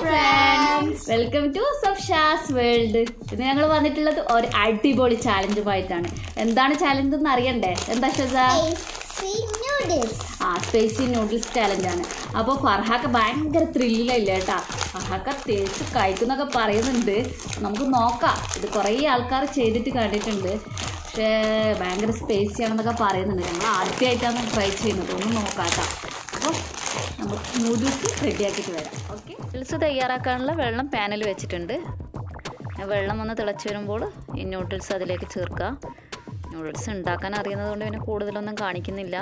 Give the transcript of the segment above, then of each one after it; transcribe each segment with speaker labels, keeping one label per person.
Speaker 1: Friends welcome to സബ്ഷാസ് world ഇന്ന് ഞങ്ങൾ വന്നിട്ടുള്ളത് ഒരു അടിപൊളി ചാലഞ്ചുമായിട്ടാണ് എന്താണ് ചാലഞ്ച് എന്ന് അറിയണ്ടേ എന്താ ഷസ ആ സ്പേസി നൂഡിൽസ് ചാലഞ്ച് ആണ് അപ്പോൾ ഫർഹാക്ക ഭയങ്കര ത്രില്ലില്ല കേട്ടാ ഫർഹാക്ക തേച്ച് കഴിക്കുന്നൊക്കെ പറയുന്നുണ്ട് നമുക്ക് നോക്കാം ഇത് കുറേ ആൾക്കാർ ചെയ്തിട്ട് കണ്ടിട്ടുണ്ട് പക്ഷേ ഭയങ്കര സ്പേസി ആണെന്നൊക്കെ പറയുന്നുണ്ട് ഞങ്ങൾ ആദ്യമായിട്ടാണ് ട്രൈ ചെയ്യുന്നത് ഒന്ന് നോക്കാം കേട്ടോ അപ്പോൾ നമുക്ക് നൂഡിൽസ് റെഡിയാക്കിയിട്ട് വരാം ഓക്കെ നൂഡിൽസ് തയ്യാറാക്കാനുള്ള വെള്ളം പാനിൽ വെച്ചിട്ടുണ്ട് വെള്ളം ഒന്ന് തിളച്ച് വരുമ്പോൾ ഈ നൂഡിൽസ് അതിലേക്ക് ചേർക്കുക നൂഡിൽസ് ഉണ്ടാക്കാൻ അറിയുന്നത് കൊണ്ട് പിന്നെ കൂടുതലൊന്നും കാണിക്കുന്നില്ല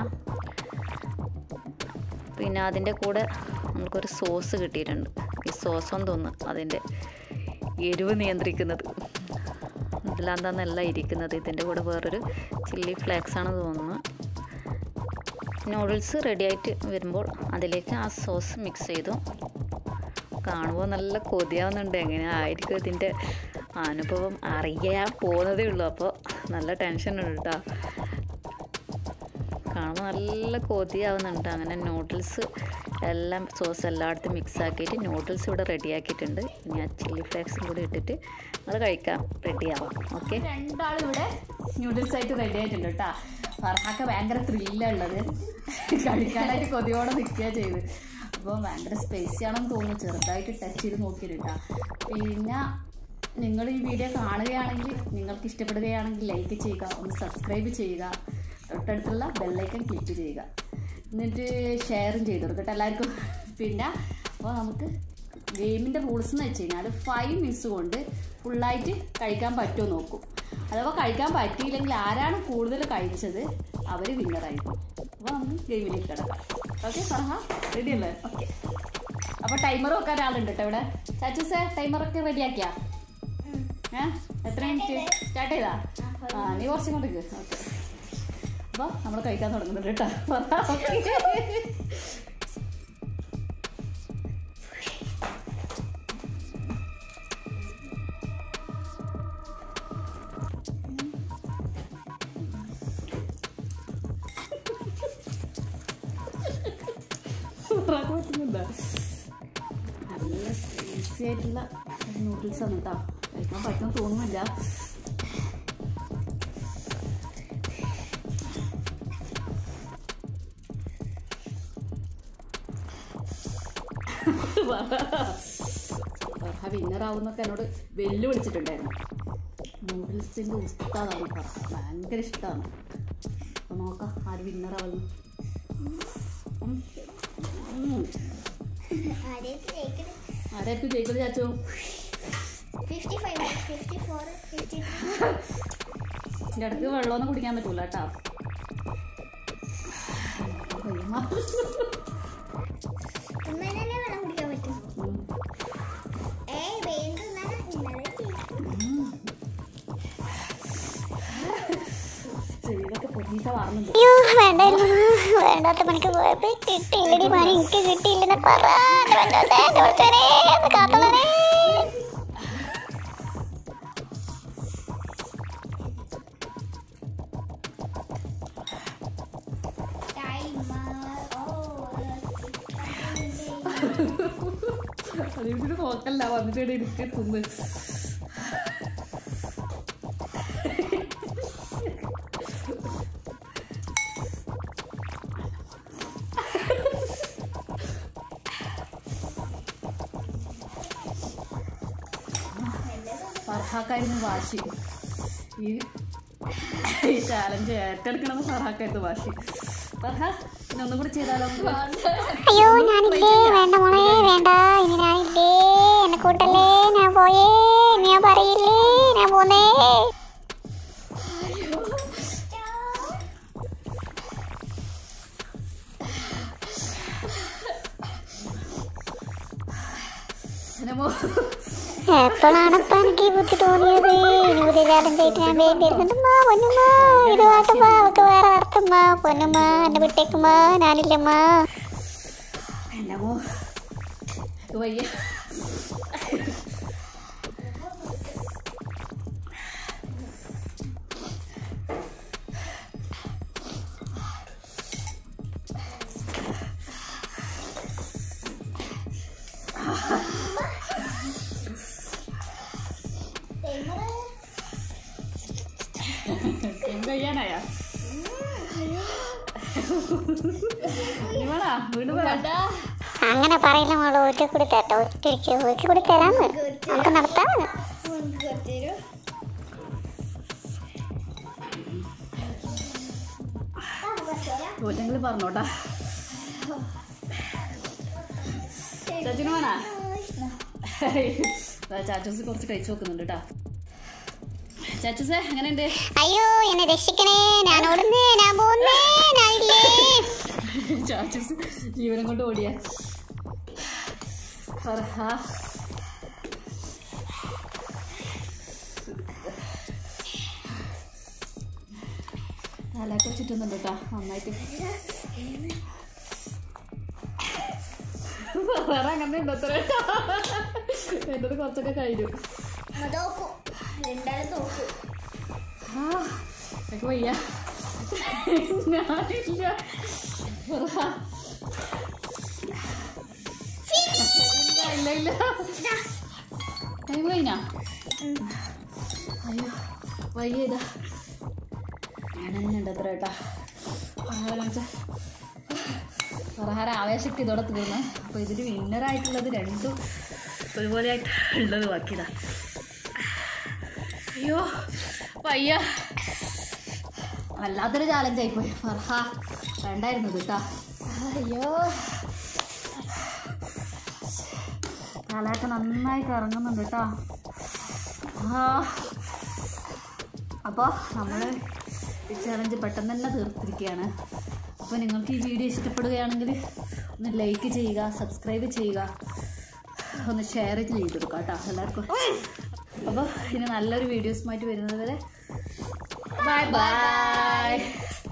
Speaker 1: പിന്നെ അതിൻ്റെ കൂടെ നമുക്കൊരു സോസ് കിട്ടിയിട്ടുണ്ട് ഈ സോസ് ഒന്ന് തോന്നുന്നു അതിൻ്റെ എരിവ് നിയന്ത്രിക്കുന്നത് ഇതിലാന്താന്നല്ല ഇരിക്കുന്നത് ഇതിൻ്റെ കൂടെ വേറൊരു ചില്ലി ഫ്ലേക്സ് ആണ് തോന്നുന്നു നൂഡിൽസ് റെഡിയായിട്ട് വരുമ്പോൾ അതിലേക്ക് ആ സോസ് മിക്സ് ചെയ്തു കാണുമ്പോൾ നല്ല കൊതിയാവുന്നുണ്ട് എങ്ങനെ ആയിരിക്കും ഇതിൻ്റെ അനുഭവം അറിയാൻ പോകുന്നതേ ഉള്ളൂ അപ്പോൾ നല്ല ടെൻഷൻ ഉണ്ട് കേട്ടോ കാണുമ്പോൾ നല്ല കൊതിയാവുന്നുണ്ട് അങ്ങനെ നൂഡിൽസ് എല്ലാം സോസ് എല്ലായിടത്തും മിക്സ് ആക്കിയിട്ട് നൂഡിൽസ് ഇവിടെ റെഡിയാക്കിയിട്ടുണ്ട് ഇനി ആ ചില്ലി ഫ്ലേക്സും കൂടി ഇട്ടിട്ട് അത് കഴിക്കാം റെഡിയാവാം ഓക്കെ രണ്ടാളും ഇവിടെ നൂഡിൽസ് ആയിട്ട് റെഡി ആയിട്ടുണ്ട് കേട്ടോ ഫർഹാക്ക ഭയങ്കര ത്രില്ലുള്ളത് കഴിക്കാനായിട്ട് കൊതിയോടെ നിൽക്കുക ചെയ്ത് അപ്പോൾ ഭയങ്കര സ്പേസി ആണെന്ന് തോന്നുന്നു ചെറുതായിട്ട് ടച്ച് ചെയ്ത് നോക്കിയിട്ടാ പിന്നെ നിങ്ങൾ ഈ വീഡിയോ കാണുകയാണെങ്കിൽ നിങ്ങൾക്ക് ഇഷ്ടപ്പെടുകയാണെങ്കിൽ ലൈക്ക് ചെയ്യുക ഒന്ന് സബ്സ്ക്രൈബ് ചെയ്യുക തൊട്ടടുത്തുള്ള ബെല്ലൈക്കൺ ക്ലിക്ക് ചെയ്യുക എന്നിട്ട് ഷെയറും ചെയ്ത് കൊടുക്കട്ടെ എല്ലാവർക്കും പിന്നെ അപ്പോൾ നമുക്ക് ഗെയിമിൻ്റെ റൂൾസ് എന്ന് വെച്ച് കഴിഞ്ഞാൽ ഫൈവ് മിനിറ്റ്സ് കൊണ്ട് ഫുള്ളായിട്ട് കഴിക്കാൻ പറ്റുമോ നോക്കും അഥവാ കഴിക്കാൻ പറ്റിയില്ലെങ്കിൽ ആരാണ് കൂടുതൽ കഴിച്ചത് അവർ വിന്നറായിരിക്കും അപ്പോൾ നമുക്ക് ഗെയിമിലേക്ക് കിടക്കാം ഓക്കെ സർഹ റെഡി അല്ലേ ഓക്കെ അപ്പോൾ ടൈമർ വെക്കാൻ ഒരാളുണ്ട് കേട്ടോ ഇവിടെ ചാച്ചൂസേ ടൈമറൊക്കെ റെഡിയാക്കിയാ ഏ എത്ര മിനിറ്റ് സ്റ്റാർട്ട് ചെയ്താ ആ നീ കുറച്ചും കൊണ്ട് ഓക്കെ അപ്പോൾ നമ്മൾ കഴിക്കാൻ തുടങ്ങുന്നുണ്ട് കേട്ടോ പറ്റുന്നില്ല നല്ല സ്പൈസി ആയിട്ടുള്ള നൂഡിൽസ് ആണ് കേട്ടോ കഴിക്കാൻ പറ്റുമെന്ന് തോന്നുന്നില്ല വിന്നറാവുന്നൊക്കെ എന്നോട് വെല്ലുവിളിച്ചിട്ടുണ്ടായിരുന്നു നൂഡിൽസിൻ്റെ ഉസ്താദാണ് പറ ഭയങ്കര ഇഷ്ടമാണ് അപ്പോൾ നോക്കാം ആര് വിന്നറാവുന്നു ആരായിരിക്കും ജയിക്കുന്നത് ചാച്ചോ എൻ്റെ ഇടയ്ക്ക് വെള്ളമൊന്നും കുടിക്കാൻ പറ്റൂല കേട്ടോ ചെവിയിലൊക്കെ പൊന്നീസ വാർന്നുണ്ട്
Speaker 2: അയ്യോ വേണ്ടായിരുന്നു വേണ്ടാത്ത പണിക്ക് പോയപ്പോ കിട്ടിയില്ലടി പണി എനിക്ക് കിട്ടിയില്ലെന്ന് പറ എന്റെ വന്നോസേ, എന്റെ കുറച്ചേരെ, ഒന്ന് കാത്തോളണേ.
Speaker 1: അതിവിടെ നോക്കല്ല വന്നിട്ട് ഇവിടെ ഇരിക്കെ തിന്ന് ഫർഹാക്കായിരുന്നു വാശി ഈ ഈ ചാലഞ്ച് ഏറ്റെടുക്കണമെന്ന് ഫർഹാക്കായിരുന്നു വാശി ഫർഹ പിന്നെ ഒന്നും കൂടി ചെയ്താലോ നമുക്ക്?
Speaker 2: അയ്യോ ഞാനില്ലേ വേണ്ട മോളെ വേണ്ട ഇനി ഞാനില്ലേ എന്നെ കൂട്ടല്ലേ ഞാൻ പോയേ ഇനി ഞാൻ പറയില്ലേ ഞാൻ പോന്നേ
Speaker 1: പിന്നെ മോ-
Speaker 2: എപ്പോഴാണ് ഇപ്പൊ എനിക്ക് ഈ ബുദ്ധി തോന്നിയത് ഇനി പുതിയ കാലം ചെയ്തിട്ട് ഞാൻ വേണ്ടി ഇരുന്നിട്ടുമ്മ പൊന്നുമ്മ ഇത് വാട്ടുമ്മ അവക്ക് വേറെ നടത്തുമ്മ പൊന്നുമ്മ എന്നെ വിട്ടേക്കുമ്മ ഞാനില്ലമ്മ
Speaker 1: എൻ്റെ മോ ഇത് വയ്യ ചാച്ചനായ വേണാ വീണ്ടും വേണ്ട
Speaker 2: അങ്ങനെ പറയില്ല മോള് ഒറ്റ കൂടി തരട്ടെ ഒറ്റയ്ക്ക് ഒറ്റ കൂടി തരാന്ന് നമുക്ക് നടത്താം
Speaker 1: തോറ്റെങ്കിൽ പറഞ്ഞോട്ടാ ചാച്ചന് വേണാ ചാച്ചൂസ് കുറച്ച് കഴിച്ചു നോക്കുന്നുണ്ട് കേട്ടാ ചാച്ചൂസേ എങ്ങനെയുണ്ട്
Speaker 2: അയ്യോ എന്നെ രക്ഷിക്കണേ ഞാൻ ഓടുന്നേ ഞാൻ പോകുന്നേ ഞാനില്ലേ
Speaker 1: ചാച്ചൂസ് ജീവനം കൊണ്ട് ഓടിയ ഫർഹാ തലയൊക്കെ ചുറ്റുന്നുണ്ട് കേട്ടോ നന്നായിട്ട് വേറെ അങ്ങനെ ഉണ്ടോ അത്ര എൻ്റെത് കുറച്ചൊക്കെ കഴിഞ്ഞു ആ എനിക്ക് വയ്യ ഞാനില്ല ഫർഹാ. ഇല്ല ഇല്ല ഇല്ല ടൈം കഴിഞ്ഞാ അയ്യോ വയ്യ ഇതാ ഞാനെന്നുണ്ട് അത്ര കേട്ടാ പ്രഹാര ആവേശക്ക് ഇതോടെ തീർന്നു അപ്പോൾ ഇതിൽ വിന്നറായിട്ടുള്ളത് രണ്ടും ഒരുപോലെ ആയിട്ട് ഉള്ളത് ബാക്കിയതാ അയ്യോ വയ്യ വല്ലാത്തൊരു ചാലഞ്ച് ആയിപ്പോയി ഫർഹ വേണ്ടായിരുന്നു കേട്ടാ അയ്യോ തലയൊക്കെ നന്നായി കറങ്ങുന്നുണ്ട് കേട്ടോ ആ അപ്പോൾ നമ്മൾ ഈ ചലഞ്ച് പെട്ടെന്ന് തന്നെ തീർത്തിരിക്കുകയാണ് അപ്പോൾ നിങ്ങൾക്ക് ഈ വീഡിയോ ഇഷ്ടപ്പെടുകയാണെങ്കിൽ ഒന്ന് ലൈക്ക് ചെയ്യുക സബ്സ്ക്രൈബ് ചെയ്യുക ഒന്ന് ഷെയർ ചെയ്ത് കൊടുക്കുക കേട്ടോ എല്ലാവർക്കും അപ്പോൾ ഇനി നല്ലൊരു വീഡിയോസുമായിട്ട് വരുന്നത് വരെ ബൈ ബൈ